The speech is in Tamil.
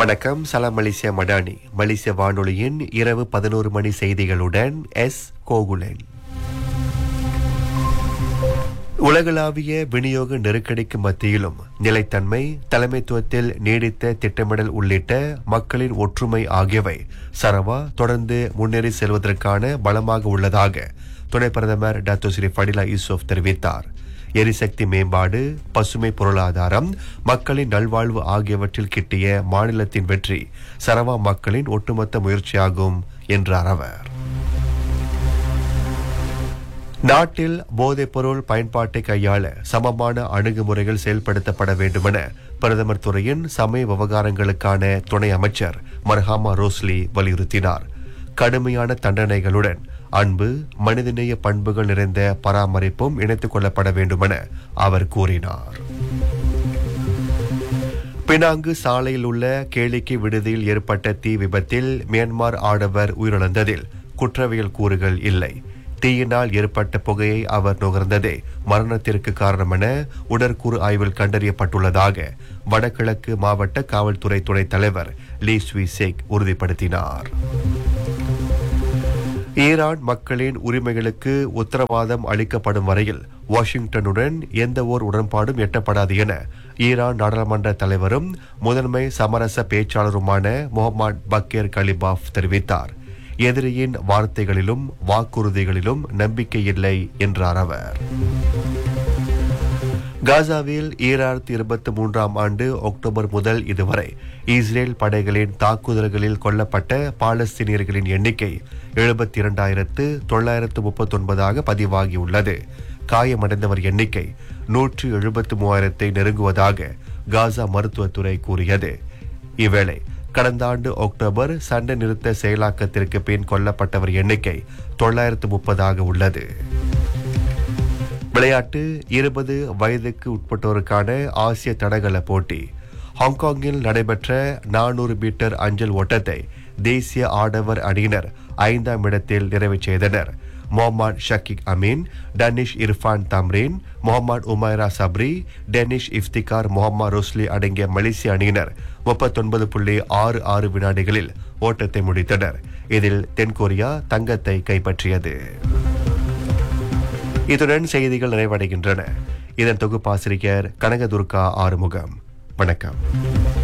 வணக்கம் சலாம் மலேசியா மடானி மலேசிய வானொலியின் இரவு பதினோரு மணி செய்திகளுடன் எஸ் கோகுலன் உலகளாவிய விநியோக நெருக்கடிக்கு மத்தியிலும் நிலைத்தன்மை தலைமைத்துவத்தில் நீடித்த திட்டமிடல் உள்ளிட்ட மக்களின் ஒற்றுமை ஆகியவை சரவா தொடர்ந்து முன்னேறி செல்வதற்கான பலமாக உள்ளதாக துணை பிரதமர் டாக்டர் ஸ்ரீ ஃபடிலா யூசுப் தெரிவித்தார் எரிசக்தி மேம்பாடு பசுமை பொருளாதாரம் மக்களின் நல்வாழ்வு ஆகியவற்றில் கிட்டிய மாநிலத்தின் வெற்றி சரவா மக்களின் ஒட்டுமொத்த முயற்சியாகும் என்றார் அவர் நாட்டில் போதைப்பொருள் பயன்பாட்டை கையாள சமமான அணுகுமுறைகள் செயல்படுத்தப்பட வேண்டுமென பிரதமர் துறையின் சமய விவகாரங்களுக்கான துணை அமைச்சர் மர்ஹாமா ரோஸ்லி வலியுறுத்தினார் கடுமையான தண்டனைகளுடன் அன்பு மனிதநேய பண்புகள் நிறைந்த பராமரிப்பும் இணைத்துக் கொள்ளப்பட வேண்டுமென அவர் கூறினார் பினாங்கு சாலையில் உள்ள கேளிக்கை விடுதியில் ஏற்பட்ட தீ விபத்தில் மியான்மர் ஆடவர் உயிரிழந்ததில் குற்றவியல் கூறுகள் இல்லை தீயினால் ஏற்பட்ட புகையை அவர் நுகர்ந்ததே மரணத்திற்கு காரணமென உடற்கூறு ஆய்வில் கண்டறியப்பட்டுள்ளதாக வடகிழக்கு மாவட்ட காவல்துறை துணைத் தலைவர் லீ ஸ்வி சேக் உறுதிப்படுத்தினார் ஈரான் மக்களின் உரிமைகளுக்கு உத்தரவாதம் அளிக்கப்படும் வரையில் வாஷிங்டனுடன் எந்த ஓர் உடன்பாடும் எட்டப்படாது என ஈரான் நாடாளுமன்ற தலைவரும் முதன்மை சமரச பேச்சாளருமான முகமது பக்கேர் கலிபாஃப் தெரிவித்தார் எதிரியின் வார்த்தைகளிலும் வாக்குறுதிகளிலும் நம்பிக்கை இல்லை என்றார் அவர் காசாவில் ஈராயிரத்தி இருபத்தி மூன்றாம் ஆண்டு அக்டோபர் முதல் இதுவரை இஸ்ரேல் படைகளின் தாக்குதல்களில் கொல்லப்பட்ட பாலஸ்தீனியர்களின் எண்ணிக்கை எழுபத்தி இரண்டாயிரத்து தொள்ளாயிரத்து முப்பத்தொன்பதாக பதிவாகியுள்ளது காயமடைந்தவர் எண்ணிக்கை நூற்று எழுபத்து மூவாயிரத்தை நெருங்குவதாக காசா மருத்துவத்துறை கூறியது இவ்வேளை கடந்த ஆண்டு அக்டோபர் சண்டை நிறுத்த செயலாக்கத்திற்கு பின் கொல்லப்பட்டவர் எண்ணிக்கை தொள்ளாயிரத்து முப்பதாக உள்ளது விளையாட்டு இருபது வயதுக்கு உட்பட்டோருக்கான ஆசிய தடகள போட்டி ஹாங்காங்கில் நடைபெற்ற நானூறு மீட்டர் அஞ்சல் ஓட்டத்தை தேசிய ஆடவர் அணியினர் ஐந்தாம் இடத்தில் நிறைவு செய்தனர் Muhammad Shakeek Amin Danish Irfan Tamrin Muhammad Umaira Sabri Danish Iftikhar Muhammad Rosli அடங்கிய மலேசிய அணியினர் முப்பத்தொன்பது புள்ளி ஆறு ஆறு வினாடிகளில் ஓட்டத்தை முடித்தனர் இதில் தென்கொரியா தங்கத்தை கைப்பற்றியது இத்துடன் செய்திகள் நிறைவடைகின்றன இதன் தொகுப்பாசிரியர் கனகதுர்கா ஆறுமுகம் வணக்கம்